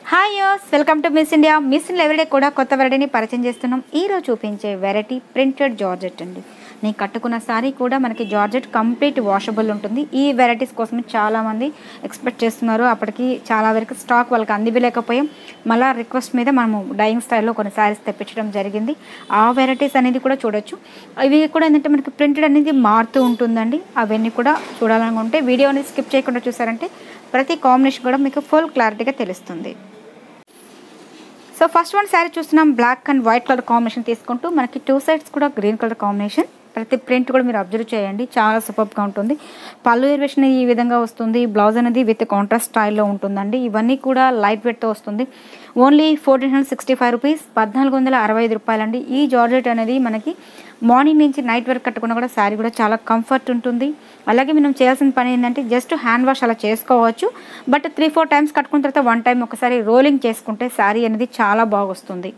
hi యోస్ welcome to miss India miss India everyday కూడా కొత్త వెరైటీని పరిచయం చేస్తున్నాం ఈరోజు చూపించే వెరైటీ ప్రింటెడ్ జార్జెట్ అండి నేను కట్టుకున్న సారీ కూడా మనకి జార్జెట్ కంప్లీట్ వాషబుల్ ఉంటుంది ఈ వెరైటీస్ కోసం చాలామంది ఎక్స్పెక్ట్ చేస్తున్నారు అప్పటికి చాలా వరకు స్టాక్ వాళ్ళకి అందివ్వలేకపోయాం మళ్ళీ రిక్వెస్ట్ మీద మనము డైయింగ్ స్టైల్లో కొన్ని శారీస్ తెప్పించడం జరిగింది ఆ వెరైటీస్ అనేది కూడా చూడొచ్చు ఇవి కూడా ఏంటంటే మనకి ప్రింటెడ్ అనేది మారుతూ ఉంటుందండి అవన్నీ కూడా చూడాలనుకుంటే వీడియో అనేది స్కిప్ చేయకుండా చూసారంటే ప్రతి కాంబినేషన్ కూడా మీకు ఫుల్ క్లారిటీగా తెలుస్తుంది సో ఫస్ట్ వన్ శారీ చూస్తున్నాం black and white colour combination తీసుకుంటూ మనకి టూ సైడ్స్ కూడా గ్రీన్ కలర్ కాంబినేషన్ ప్రతి ప్రింట్ కూడా మీరు అబ్జర్వ్ చేయండి చాలా సూపర్గా ఉంటుంది పళ్ళు ఎరివేషన్ ఈ విధంగా వస్తుంది బ్లౌజ్ అనేది విత్ కాంట్రాస్ట్ స్టైల్లో ఉంటుందండి ఇవన్నీ కూడా లైట్ వెయిట్తో వస్తుంది only fourteen hundred sixty five rupees పద్నాలుగు వందల అరవై ఐదు రూపాయలండి ఈ జార్జెట్ అనేది మనకి మార్నింగ్ నుంచి నైట్ వరకు కట్టుకున్నా కూడా శారీ కూడా చాలా కంఫర్ట్ ఉంటుంది అలాగే మనం చేయాల్సిన పని ఏంటంటే జస్ట్ హ్యాండ్ వాష్ అలా చేసుకోవచ్చు బట్ త్రీ ఫోర్ టైమ్స్ కట్టుకున్న తర్వాత వన్ టైం ఒకసారి రోలింగ్ చేసుకుంటే శారీ అనేది చాలా బాగా వస్తుంది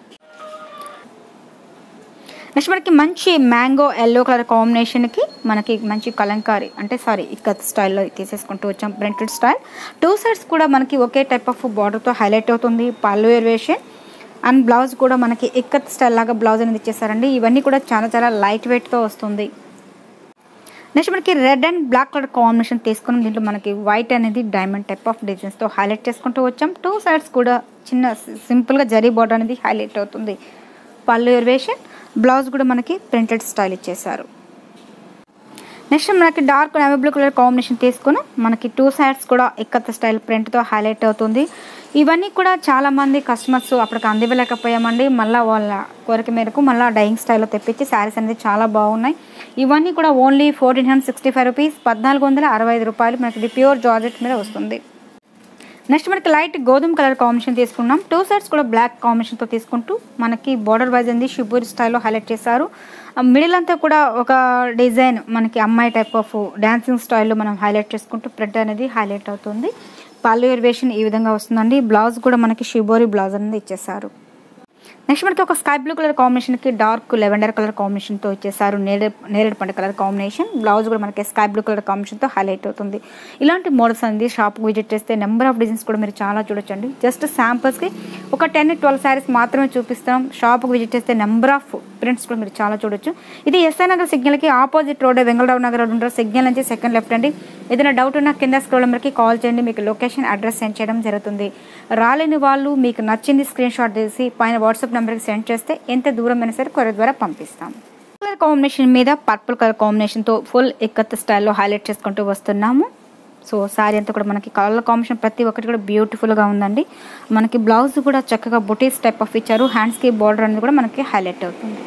నెక్స్ట్ మనకి మంచి మ్యాంగో ఎల్లో కలర్ కాంబినేషన్కి మనకి మంచి కలంకారీ అంటే సారీ ఇక్కత్ స్టైల్లో తీసేసుకుంటూ వచ్చాం ప్రింటెడ్ స్టైల్ టూ సైడ్స్ కూడా మనకి ఒకే టైప్ ఆఫ్ బార్డర్తో హైలైట్ అవుతుంది పళ్ళు వేరియేషన్ అండ్ బ్లౌజ్ కూడా మనకి ఇక్కత్ స్టైల్ లాగా బ్లౌజ్ అనేది ఇచ్చేసారండి ఇవన్నీ కూడా చాలా చాలా లైట్ వెయిట్తో వస్తుంది నెక్స్ట్ మనకి red and black colour combination తీసుకుని దీంట్లో మనకి వైట్ అనేది డైమండ్ టైప్ ఆఫ్ డిజైన్స్తో హైలైట్ చేసుకుంటూ వచ్చాం టూ సైడ్స్ కూడా చిన్న సింపుల్గా జరీ బార్డర్ అనేది హైలైట్ అవుతుంది పళ్ళు ఎరివేషన్ బ్లౌజ్ కూడా మనకి ప్రింటెడ్ స్టైల్ ఇచ్చేసారు నెక్స్ట్ మనకి dark navy blue colour combination తీసుకుని మనకి టూ సైడ్స్ కూడా ఇక్కత్త స్టైల్ ప్రింట్తో హైలైట్ అవుతుంది ఇవన్నీ కూడా చాలామంది కస్టమర్స్ అప్పటికి అందివ్వలేకపోయామండి మళ్ళీ వాళ్ళ కోరిక మేరకు మళ్ళీ డైయింగ్ స్టైల్లో తెప్పించి శారీస్ అనేది చాలా బాగున్నాయి ఇవన్నీ కూడా only fourteen hundred sixty five rupees పద్నాలుగు వందల అరవై ఐదు రూపాయలు మనకి ప్యూర్ జార్జెట్ మీద వస్తుంది నెక్స్ట్ మనకి లైట్ గోధుమ కలర్ కాంబినేషన్ తీసుకున్నాం టూ సైడ్స్ కూడా బ్లాక్ కాంబినేషన్తో తీసుకుంటూ మనకి బార్డర్ వైజ్ అనేది షిబూరి స్టైల్లో హైలైట్ చేశారు మిడిల్ అంతా కూడా ఒక డిజైన్ మనకి అమ్మాయి టైప్ ఆఫ్ డ్యాన్సింగ్ స్టైల్లో మనం హైలైట్ చేసుకుంటూ ప్రింట్ అనేది హైలైట్ అవుతుంది పళ్ళు ఎరివేషన్ ఈ విధంగా వస్తుందండి బ్లౌజ్ కూడా మనకి షిబోరి బ్లౌజ్ అనేది ఇచ్చేసారు నెక్స్ట్ మనకి ఒక స్కై బ్లూ కలర్ కాంబినేషన్కి డార్క్ లెవెండర్ కలర్ కాంబినేషన్తో ఇచ్చేసారు నేరేడు నేరేడు పంట కలర్ కాంబినేషన్ బ్లౌజ్ కూడా మనకి స్కై బ్లూ కలర్ కాంబినేషన్తో హైలైట్ అవుతుంది ఇలాంటి మోడల్స్ అనేది షాప్కి విజిట్ చేస్తే నెంబర్ ఆఫ్ డిజైన్స్ కూడా మీరు చాలా చూడొచ్చండి జస్ట్ శాంపుల్స్కి ఒక టెన్ ట్వెల్వ్ శారీస్ మాత్రమే చూపిస్తాం షాప్కి విజిట్ చేస్తే నెంబర్ ఆఫ్ ప్రింట్స్ కూడా మీరు చాలా చూడొచ్చు ఇది ఎస్ఐ నగర్ సిగ్నల్కి opposite road Vengalrao Nagar road ఉంటారు సిగ్నల్ నుంచి సెకండ్ లెఫ్ట్ అండి ఏదైనా డౌట్ ఉన్నా కింద స్క్రోల్ నెంబర్కి కాల్ చేయండి మీకు లొకేషన్ అడ్రస్ సెండ్ చేయడం జరుగుతుంది రాలేని వాళ్ళు మీకు నచ్చింది స్క్రీన్ షాట్ తీసి పైన వాట్సాప్ నెంబర్కి సెండ్ చేస్తే ఎంత దూరం అయినా సరే కొరియర్ ద్వారా పంపిస్తాం కలర్ కాంబినేషన్ మీద పర్పుల్ కలర్ కాంబినేషన్తో ఫుల్ ఎక్కత్ స్టైల్లో హైలైట్ చేసుకుంటూ వస్తున్నాము సో శారీ అంతా కూడా మనకి కలర్ కాంబినేషన్ ప్రతి ఒక్కటి కూడా బ్యూటిఫుల్గా ఉందండి మనకి బ్లౌజ్ కూడా చక్కగా బుటీస్ టైప్ ఆఫ్ ఇచ్చారు హ్యాండ్స్కి బార్డర్ అనేది కూడా మనకి హైలైట్ అవుతుంది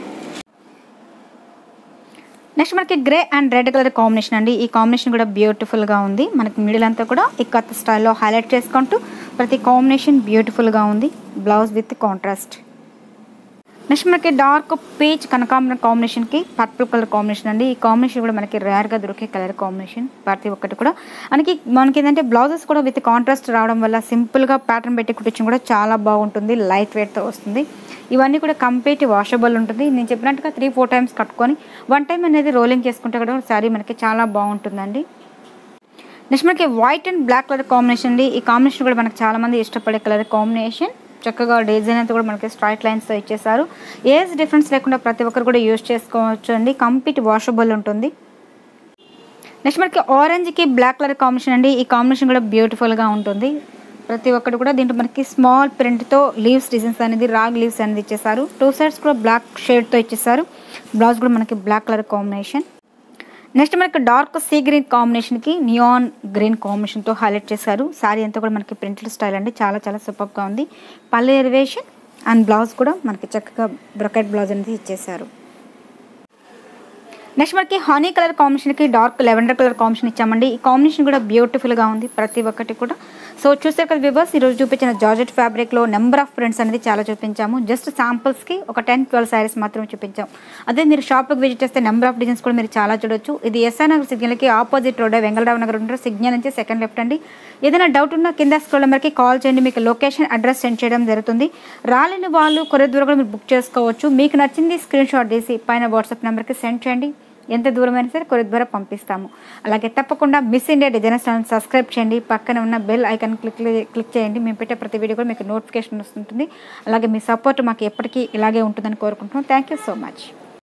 నెక్స్ట్ మనకి grey and red colour combination అండి ఈ కాంబినేషన్ కూడా బ్యూటిఫుల్గా ఉంది మనకి మిడిల్ అంతా కూడా ఇక్కత్ స్టైల్లో హైలైట్ చేసుకుంటూ ప్రతి కాంబినేషన్ బ్యూటిఫుల్గా ఉంది బ్లౌజ్ విత్ కాంట్రాస్ట్ నెక్స్ట్ మనకి డార్క్ పీచ్ కనకాంబరం కాంబినేషన్కి పర్పుల్ కలర్ కాంబినేషన్ అండి ఈ కాంబినేషన్ కూడా మనకి రేర్గా దొరికే కలర్ కాంబినేషన్ ప్రతి ఒక్కటి కూడా మనకి మనకి ఏంటంటే బ్లౌజెస్ కూడా విత్ కాంట్రాస్ట్ రావడం వల్ల సింపుల్గా ప్యాటర్న్ పెట్టి కుట్టించడం కూడా చాలా బాగుంటుంది లైట్ వెయిట్తో వస్తుంది ఇవన్నీ కూడా కంప్లీట్ వాషబుల్ ఉంటుంది నేను చెప్పినట్టుగా త్రీ ఫోర్ టైమ్స్ కట్టుకొని వన్ టైం అనేది రోలింగ్ చేసుకుంటే కూడా శారీ మనకి చాలా బాగుంటుందండి నెక్స్ట్ మనకి white and black colour combination అండి ఈ కాంబినేషన్ కూడా మనకి చాలామంది ఇష్టపడే కలర్ కాంబినేషన్ చక్కగా డిజైన్ అంతా కూడా మనకి స్ట్రైట్ లైన్స్తో ఇచ్చేసారు ఏజ్ డిఫరెన్స్ లేకుండా ప్రతి ఒక్కరు కూడా యూజ్ చేసుకోవచ్చు అండి కంప్లీట్ వాషబుల్ ఉంటుంది నెక్స్ట్ మనకి ఆరెంజ్కి బ్లాక్ కలర్ కాంబినేషన్ అండి ఈ కాంబినేషన్ కూడా బ్యూటిఫుల్గా ఉంటుంది ప్రతి ఒక్కటి కూడా దీంట్లో మనకి స్మాల్ ప్రింట్తో లీవ్స్ డిజైన్స్ అనేది రాగ్ లీవ్స్ అనేది ఇచ్చేసారు టూ సైడ్స్ కూడా బ్లాక్ షేడ్తో ఇచ్చేసారు బ్లౌజ్ కూడా మనకి బ్లాక్ కలర్ కాంబినేషన్ నెక్స్ట్ మనకి డార్క్ సీ గ్రీన్ కాంబినేషన్కి నియాన్ గ్రీన్ కాంబినేషన్తో హైలైట్ చేశారు శారీ అంతా కూడా మనకి ప్రింటెడ్ స్టైల్ అండి చాలా చాలా సూపర్గా ఉంది పల్లె ఎరివేషన్ అండ్ బ్లౌజ్ కూడా మనకి చక్కగా బ్రకెట్ బ్లౌజ్ అనేది ఇచ్చేసారు నెక్స్ట్ మనకి హనీ కలర్ కాంబినేషన్కి డార్క్ లెవెండర్ కలర్ కాంబినేషన్ ఇచ్చామండి ఈ కాంబినేషన్ కూడా బ్యూటిఫుల్గా ఉంది ప్రతి ఒక్కటి కూడా సో చూసారు కదా వివర్స్ ఈరోజు చూపించిన జార్జెట్ ఫ్యాబ్రిక్లో నెంబర్ ఆఫ్ ప్రింట్స్ అనేది చాలా చూపించాము జస్ట్ శాంపుల్స్కి ఒక టెన్ ట్వెల్వ్ శారీస్ మాత్రమే చూపించాం అదే మీరు షాప్కి విజిట్ చేస్తే నెంబర్ ఆఫ్ డిజైన్స్ కూడా మీరు చాలా చూడొచ్చు ఇది ఎస్ఐ నగర్ సిగ్నల్కి ఆపోజిట్ రోడ్ వెంగళరావు నగర్ ఉంటారు సిగ్నల్ నుంచి సెకండ్ లెఫ్ట్ అండి ఏదైనా డౌట్ ఉన్నా కింద స్క్రోల్ నెంబర్కి కాల్ చేయండి మీకు లొకేషన్ అడ్రస్ సెండ్ చేయడం జరుగుతుంది రాలేని వాళ్ళు కొరియర్ ద్వారా కూడా మీరు బుక్ చేసుకోవచ్చు మీకు నచ్చింది స్క్రీన్ షాట్ తీసి పైన వాట్సాప్ నెంబర్కి సెండ్ చేయండి ఎంత దూరమైనా సరే కొరియర్ ద్వారా పంపిస్తాము అలాగే తప్పకుండా miss India designers channel subscribe చేయండి పక్కన ఉన్న బెల్ ఐకాన్ క్లిక్ క్లిక్ చేయండి మేము పెట్టే ప్రతి వీడియో కూడా మీకు నోటిఫికేషన్ వస్తుంటుంది అలాగే మీ సపోర్ట్ మాకు ఎప్పటికీ ఇలాగే ఉంటుందని కోరుకుంటున్నాం థ్యాంక్ యూ సో మచ్